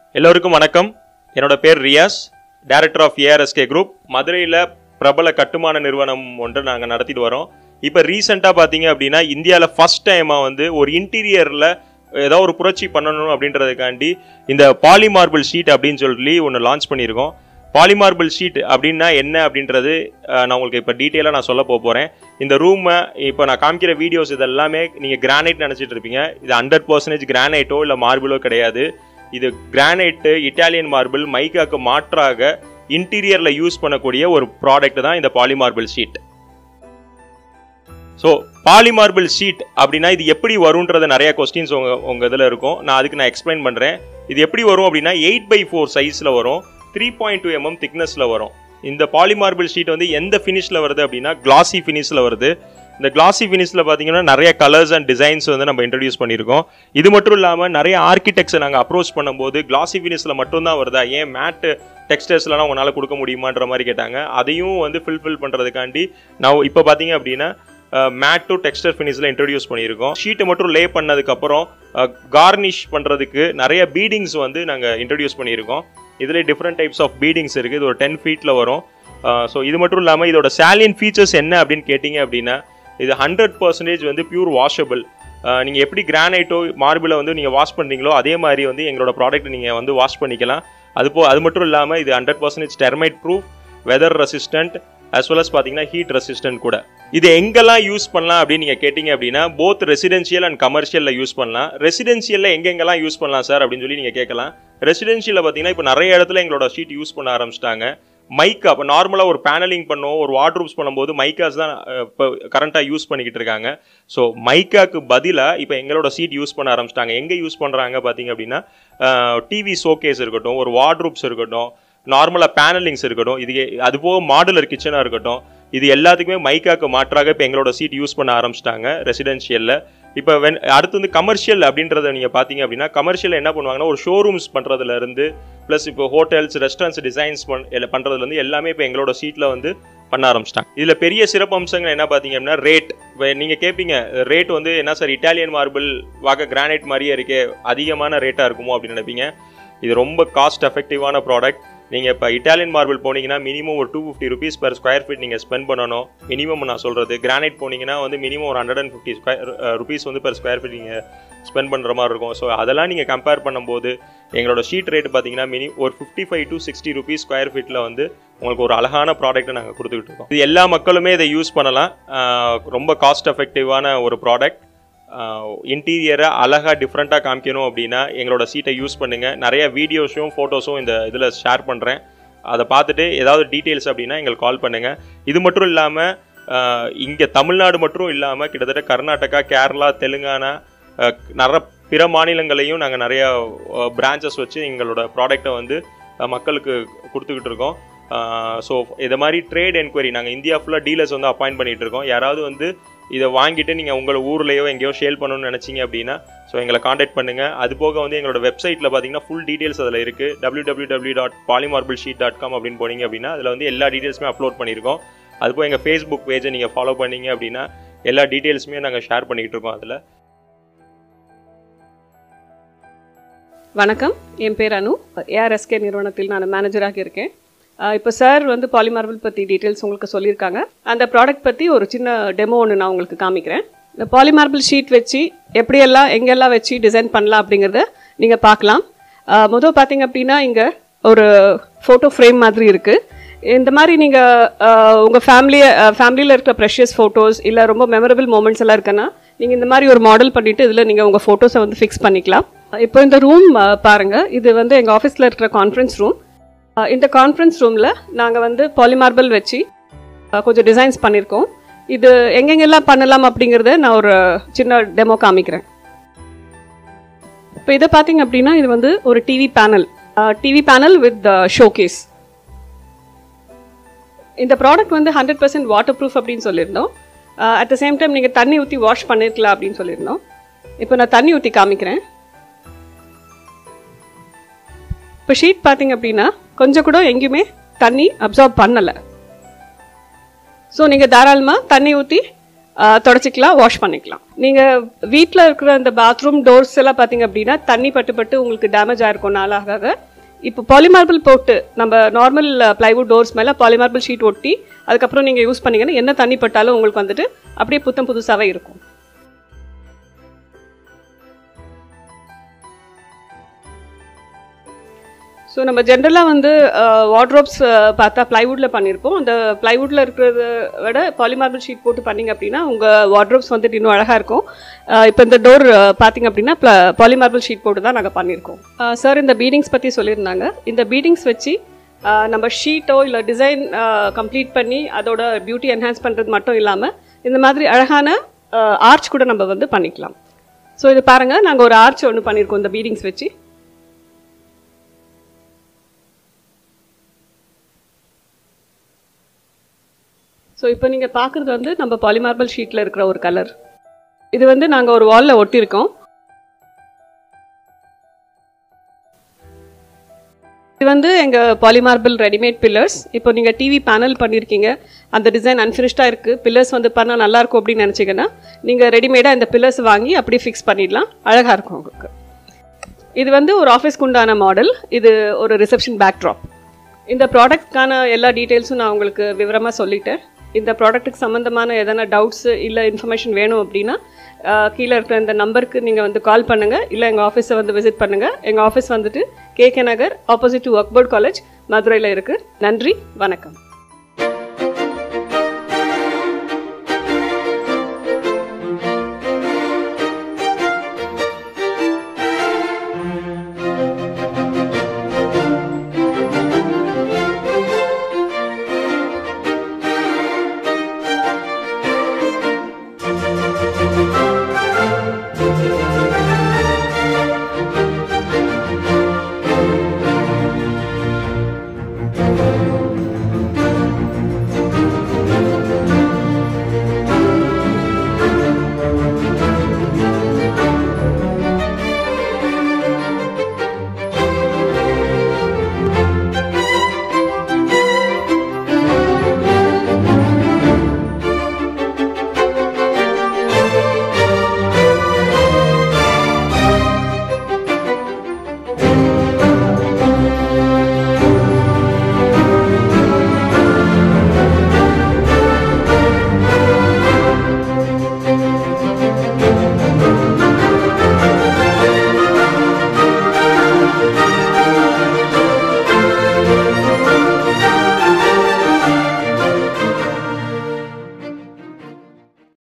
எல்லோருக்கும் வணக்கம் என்னோட பேர் Riyaz director of ARSK group மதுரையில் பிரபல கட்டுமான நிறுவனம் ஒன்று நாங்கள் நடத்திட்டு வரோம் இப்போ ரீசெண்டாக பார்த்தீங்க அப்படின்னா இந்தியாவில் ஃபஸ்ட் டைமாக வந்து ஒரு இன்டீரியரில் ஏதோ ஒரு புரட்சி பண்ணணும் அப்படின்றதுக்காண்டி இந்த பாலி மார்பிள் ஷீட் அப்படின்னு சொல்லி ஒன்று லான்ச் பண்ணியிருக்கோம் பாலிமார்பிள் ஷீட் அப்படின்னா என்ன அப்படின்றது அஹ், நான் உங்களுக்கு இப்போ டீட்டெயிலாக நான் சொல்ல போக போகிறேன் இந்த ரூமை இப்போ நான் காமிக்கிற வீடியோஸ் இது எல்லாமே நீங்கள் கிரானைட் நினச்சிட்டு இருப்பீங்க இது ஹண்ட்ரட் பர்சன்டேஜ் கிரானைட்டோ இல்லை மார்பிளோ கிடையாது இது கிரானைட்டு இட்டாலியன் மார்பிள் மைக்காக்கு மாற்றாக இன்டீரியரில் யூஸ் பண்ணக்கூடிய ஒரு ப்ராடக்ட் தான் இந்த polymarble sheet so polymarble sheet அப்படின்னா இது எப்படி வரும்ன்றது நிறைய கொஸ்டின்ஸ் உங்க உங்க இதில் இருக்கும் நான் அதுக்கு நான் எக்ஸ்பிளைன் பண்ணுறேன் இது எப்படி வரும் அப்படின்னா எயிட் பை ஃபோர் சைஸில் வரும் த்ரீ பாயிண்ட் டூ எம்எம் திக்னஸில் வரும் இந்த பாலிமார்பிள் ஷீட் வந்து எந்த ஃபினிஷில் வருது அப்படின்னா கிளாசி ஃபினிஷில் வருது இந்த கிளாசி ஃபினிஷில் பார்த்தீங்கன்னா நிறைய கலர்ஸ் அண்ட் டிசைன்ஸ் வந்து நம்ம இன்ட்ரடியூஸ் பண்ணியிருக்கோம் இது மட்டும் இல்லாமல் நிறைய ஆர்கிடெக்ட்ஸை நாங்கள் அப்ரோச் பண்ணும்போது கிளாசி ஃபினிஷில் மட்டும்தான் வருதா ஏன் மேட்டு டெக்ஸ்டைல்ஸ்லாம் உங்களால் கொடுக்க முடியுமான்ற மாதிரி கேட்டாங்க அதையும் வந்து ஃபில்ஃபில் பண்ணுறதுக்காண்டி நான் இப்போ பார்த்தீங்க அப்படின்னா மேட் டு டெக்ஸ்டர் ஃபினிஷில் இன்ட்ரடியூஸ் பண்ணியிருக்கோம் ஷீட்டை மட்டும் லே பண்ணதுக்கப்புறம் கார்னிஷ் பண்ணுறதுக்கு நிறைய பீடிங்ஸ் வந்து நாங்கள் இன்ட்ரடியூஸ் பண்ணியிருக்கோம் இதில் டிஃப்ரெண்ட் டைப்ஸ் ஆஃப் பீடிங்ஸ் இருக்குது இது ஒரு டென் ஃபீட்டில் வரும் ஸோ இது மட்டும் இல்லாமல் இதோட சாலியன் ஃபீச்சர்ஸ் என்ன அப்படின்னு கேட்டிங்க அப்படின்னா இது ஹண்ட்ரட் பர்சன்டேஜ் வந்து பியூர் வாஷபிள் நீங்கள் எப்படி கிரானைட்டோ மார்பிளை வந்து நீங்கள் வாஷ் பண்ணுறீங்களோ அதே மாதிரி வந்து எங்களோட ப்ராடக்ட் நீங்கள் வந்து வாஷ் பண்ணிக்கலாம் அது போ அது மட்டும் இல்லாமல் இது hundred percentage termite proof weather resistant as well as பார்த்தீங்கன்னா ஹீட் ரெசிஸ்டன்ட் கூட இது எங்கெல்லாம் யூஸ் பண்ணலாம் அப்படின்னு நீங்கள் கேட்டிங்க அப்படின்னா போத் ரெசிடென்ஷியல் அண்ட் கமர்ஷியலில் யூஸ் பண்ணலாம் ரெசிடென்ஷியலில் எங்கெங்கெல்லாம் யூஸ் பண்ணலாம் சார் அப்படின்னு சொல்லி நீங்கள் கேட்கலாம் ரெசிடென்ஷியலில் பார்த்தீங்கன்னா இப்போ நிறைய இடத்துல எங்களோட ஷீட் யூஸ் பண்ண ஆரம்பிச்சிட்டாங்க மைக்கா இப்போ நார்மலாக ஒரு பேனலிங் பண்ணுவோம் ஒரு வாட்ரூப்ஸ் பண்ணும்போது மைக்காஸ் தான் அஹ், இப்போ கரண்ட்டாக யூஸ் பண்ணிக்கிட்டு இருக்காங்க ஸோ மைக்காக்கு பதிலாக இப்போ எங்களோட சீட் யூஸ் பண்ண ஆரம்பிச்சிட்டாங்க எங்கே யூஸ் பண்ணுறாங்க பார்த்தீங்க அப்படின்னா டிவி ஷோகேஸ் இருக்கட்டும் ஒரு வார்ட்ரூப்ஸ் இருக்கட்டும் நார்மலாக பேனலிங்ஸ் இருக்கட்டும் இது அது போக மாடுலர் கிச்சனாக இருக்கட்டும் இது எல்லாத்துக்குமே மைக்காக்கு மாற்றாக இப்போ எங்களோட சீட் யூஸ் பண்ண ஆரம்பிச்சிட்டாங்க ரெசிடென்ஷியலில் இப்போ வென் அடுத்து வந்து கமர்ஷியல் அப்படின்றத நீங்கள் பார்த்தீங்க அப்படின்னா கமர்ஷியல் என்ன பண்ணுவாங்கன்னா ஒரு ஷோரூம்ஸ் பண்ணுறதுல இருந்து ப்ளஸ் இப்போ ஹோட்டல்ஸ் ரெஸ்டாரண்ட்ஸ் டிசைன்ஸ் பண் எல்லாம் பண்ணுறதுல இருந்து எல்லாமே இப்போ எங்களோட சீட்டில் வந்து பண்ண ஆரம்பிச்சிட்டாங்க இதில் பெரிய சிறப்பு அம்சங்கள் என்ன பார்த்தீங்க அப்படின்னா ரேட் இப்போ நீங்கள் கேட்பீங்க ரேட் வந்து என்ன சார் இட்டாலியன் மார்பிள் வாக்க கிரானைட் மாதிரியே இருக்கே அதிகமான ரேட்டாக இருக்குமோ அப்படின்னு நினைப்பீங்க இது ரொம்ப காஸ்ட் எஃபெக்டிவான ப்ராடக்ட் நீங்கள் இப்போ இட்டாலியன் மார்பிள் போனீங்கன்னா மினிமம் ஒரு two fifty rupees per square feet நீங்கள் ஸ்பெண்ட் பண்ணணும் மினிமம் நான் சொல்கிறது கிரானைட் போனீங்கன்னா வந்து மினிமம் ஒரு hundred and fifty square rupees வந்து per ஸ்கொயர் ஃபீட் நீங்கள் ஸ்பெண்ட் பண்ணுற மாதிரி இருக்கும் ஸோ அதெல்லாம் நீங்கள் கம்பேர் பண்ணும்போது எங்களோட ஷீட் ரேட் பார்த்தீங்கன்னா மினி ஒரு fifty five to sixty rupees square ஃபீட்டில் வந்து உங்களுக்கு ஒரு அழகான ப்ராடக்ட்டை நாங்கள் கொடுத்துக்கிட்டு இருக்கோம் இது எல்லா மக்களுமே இதை யூஸ் பண்ணலாம் ஆஹ் ரொம்ப காஸ்ட் எஃபெக்டிவான ஒரு ப்ராடக்ட் இன்டீரியரை அழகாக டிஃப்ரெண்ட்டாக காமிக்கணும் அப்படின்னா எங்களோட சீட்டை யூஸ் பண்ணுங்கள் நிறைய வீடியோஸும் ஃபோட்டோஸும் இந்த இதில் ஷேர் பண்ணுறேன் அதை பார்த்துட்டு ஏதாவது டீட்டெயில்ஸ் அப்படின்னா எங்களுக்கு கால் பண்ணுங்கள் இது மட்டும் இல்லாமல் இங்கே தமிழ்நாடு மட்டும் இல்லாமல் கிட்டத்தட்ட கர்நாடகா கேரளா தெலுங்கானா அஹ், நிறைய பிற மாநிலங்களையும் நாங்கள் நிறைய பிரான்ச்சஸ் வச்சு எங்களோட ப்ராடக்டை வந்து அஹ், மக்களுக்கு கொடுத்துக்கிட்டு இருக்கோம் ஸோ இதை மாதிரி ட்ரேட் என்கொயரி நாங்கள் இந்தியா ஃபுல்லாக டீலர்ஸ் வந்து அப்பாயிண்ட் பண்ணிட்டு இருக்கோம் யாராவது வந்து இதை வாங்கிட்டு நீங்கள் உங்கள் ஊர்லேயோ எங்கேயோ ஷேல் பண்ணணும்னு நினச்சிங்க அப்படின்னா ஸோ எங்களை காண்டாக்ட் பண்ணுங்கள் அது போக வந்து எங்களோட வெப்சைட்டில் பார்த்தீங்கன்னா ஃபுல் டீட்டெயில்ஸ் அதில் இருக்குது W W W dot polymarble sheet dot com அப்படின்னு போனீங்க அப்படின்னா அதில் வந்து எல்லா டீட்டெயில்ஸுமே அப்லோட் பண்ணியிருக்கோம் அது போக எங்கள் ஃபேஸ்புக் பேஜை நீங்கள் ஃபாலோ பண்ணீங்க அப்படின்னா எல்லா டீட்டெயில்ஸுமே நாங்கள் ஷேர் பண்ணிக்கிட்டு இருக்கோம் அதில் வணக்கம் என் பேர் அனு ஏஆர்எஸ்கே நிறுவனத்தில் நான் மேனேஜராக இருக்கேன் அஹ் இப்போ சார் வந்து பாலிமார்பிள் பற்றி டீட்டெயில்ஸ் உங்களுக்கு சொல்லியிருக்காங்க அந்த ப்ராடக்ட் பற்றி ஒரு சின்ன டெமோ ஒன்று நான் உங்களுக்கு காமிக்கிறேன் இந்த பாலிமார்பிள் ஷீட் வச்சு எப்படியெல்லாம் எங்கெல்லாம் வச்சு டிசைன் பண்ணலாம் அப்படிங்கிறத நீங்கள் பார்க்கலாம் அஹ் முதல் பார்த்தீங்க அப்படின்னா இங்கே ஒரு ஃபோட்டோ ஃப்ரேம் மாதிரி இருக்குது இந்த மாதிரி நீங்கள் உங்கள் ஃபேமிலியை ஃபேமிலியில் இருக்கிற ப்ரெஷியஸ் ஃபோட்டோஸ் இல்லை ரொம்ப மெமரபிள் மூமெண்ட்ஸ் எல்லாம் இருக்குன்னா நீங்கள் இந்த மாதிரி ஒரு மாடல் பண்ணிவிட்டு இதில் நீங்கள் உங்கள் ஃபோட்டோஸை வந்து ஃபிக்ஸ் பண்ணிக்கலாம் இப்போ இந்த ரூம் பாருங்கள் இது வந்து எங்கள் ஆஃபீஸில் இருக்கிற கான்ஃபரன்ஸ் ரூம் இந்த கான்ஃபரன்ஸ் ரூமில் நாங்கள் வந்து பாலிமார்பிள் வச்சு அஹ், கொஞ்சம் டிசைன்ஸ் பண்ணியிருக்கோம் இது எங்கெங்கெல்லாம் பண்ணலாம் அப்படிங்கிறத நான் ஒரு சின்ன டெமோ காமிக்கிறேன் இப்போ இதை பார்த்தீங்க அப்படின்னா இது வந்து ஒரு TV panel TV panel with showcase இந்த ப்ராடக்ட் வந்து ஹண்ட்ரட் பர்சன்ட் வாட்டர் ப்ரூஃப் அப்படின்னு சொல்லியிருந்தோம் அட் த சேம் டைம் நீங்கள் தண்ணி ஊற்றி வாஷ் பண்ணிருக்கலாம் அப்படின்னு சொல்லியிருந்தோம் இப்போ நான் தண்ணி ஊற்றி காமிக்கிறேன் இப்போ ஷீட் பார்த்தீங்க அப்படின்னா கொஞ்சம் கூட எங்கேயுமே தண்ணி அப்சார்ப் பண்ணலை ஸோ நீங்கள் தாராளமாக தண்ணி ஊற்றி தொடச்சிக்கலாம் வாஷ் பண்ணிக்கலாம் நீங்கள் வீட்டில் இருக்கிற இந்த பாத்ரூம் டோர்ஸ் எல்லாம் பார்த்தீங்க அப்படின்னா தண்ணி பட்டு பட்டு உங்களுக்கு டேமேஜ் ஆயிருக்கும் நாளாக ஆக. இப்போ பாலிமார்பிள் போட்டு நம்ம நார்மல் பிளைவுட் டோர்ஸ் மேலே பாலிமார்பிள் ஷீட் ஒட்டி அதுக்கப்புறம் நீங்கள் யூஸ் பண்ணீங்கன்னா என்ன தண்ணி பட்டாலும் உங்களுக்கு வந்துட்டு அப்படியே புத்தம் புதுசாகவே இருக்கும் ஸோ நம்ம ஜென்ரலாக வந்து வார்ட்ரோப்ஸ் பார்த்தா ப்ளைவுட்டில் பண்ணியிருப்போம் அந்த ப்ளைவுட்டில் இருக்கிறத விட பாலிமார்பிள் ஷீட் போட்டு பண்ணீங்க அப்படின்னா உங்கள் வார்ட்ரோப்ஸ் வந்துட்டு இன்னும் அழகாக இருக்கும் இப்போ இந்த டோர் பார்த்தீங்க அப்படின்னா பாலிமார்பிள் ஷீட் போட்டு தான் நாங்கள் பண்ணியிருக்கோம் சார் இந்த பீடிங்ஸ் பற்றி சொல்லியிருந்தாங்க இந்த பீடிங்ஸ் வச்சு ஆஹ் நம்ம ஷீட்டோ இல்லை டிசைன் கம்ப்ளீட் பண்ணி அதோட பியூட்டி என்ஹான்ஸ் பண்ணுறது மட்டும் இல்லாமல் இந்த மாதிரி அழகான ஆர்ச் கூட நம்ம வந்து பண்ணிக்கலாம் ஸோ இது பாருங்கள் நாங்கள் ஒரு ஆர்ச் ஒன்று பண்ணியிருக்கோம் இந்த பீடிங்ஸ் வச்சு ஸோ இப்போ நீங்கள் பார்க்குறது வந்து நம்ம பாலிமார்பல் ஷீட்டில் இருக்கிற ஒரு கலர் இது வந்து நாங்கள் ஒரு வாலில் ஒட்டியிருக்கோம் இது வந்து எங்கள் பாலிமார்பிள் ரெடிமேட் பில்லர்ஸ் இப்போ நீங்கள் டிவி பேனல் பண்ணியிருக்கீங்க அந்த டிசைன் அன்ஃபினிஷ்டாக இருக்குது பில்லர்ஸ் வந்து பண்ணால் நல்லாயிருக்கும் அப்படின்னு நினச்சிங்கன்னா நீங்கள் ரெடிமேடாக இந்த பில்லர்ஸ் வாங்கி அப்படியே ஃபிக்ஸ் பண்ணிடலாம் அழகாக இருக்கும் உங்களுக்கு இது வந்து ஒரு ஆஃபீஸ்க்கு உண்டான மாடல் இது ஒரு ரிசப்ஷன் பேக்ட்ராப் இந்த ப்ராடக்ட்கான எல்லா டீட்டெயில்ஸும் நான் உங்களுக்கு விவரமாக சொல்லிட்டேன் இந்த ப்ராடக்ட்டுக்கு சம்மந்தமான எதனா டவுட்ஸ் இல்லை இன்ஃபர்மேஷன் வேணும் அப்படின்னா ஆஹ், கீழே இருக்கிற இந்த நம்பருக்கு நீங்கள் வந்து கால் பண்ணுங்கள் இல்லை எங்கள் ஆஃபீஸை வந்து விசிட் பண்ணுங்கள் எங்கள் ஆஃபீஸ் வந்துட்டு கேகே நகர் ஆப்போசிட் டு ஒர்க்போர்ட் காலேஜ் மதுரையில் இருக்குது நன்றி வணக்கம்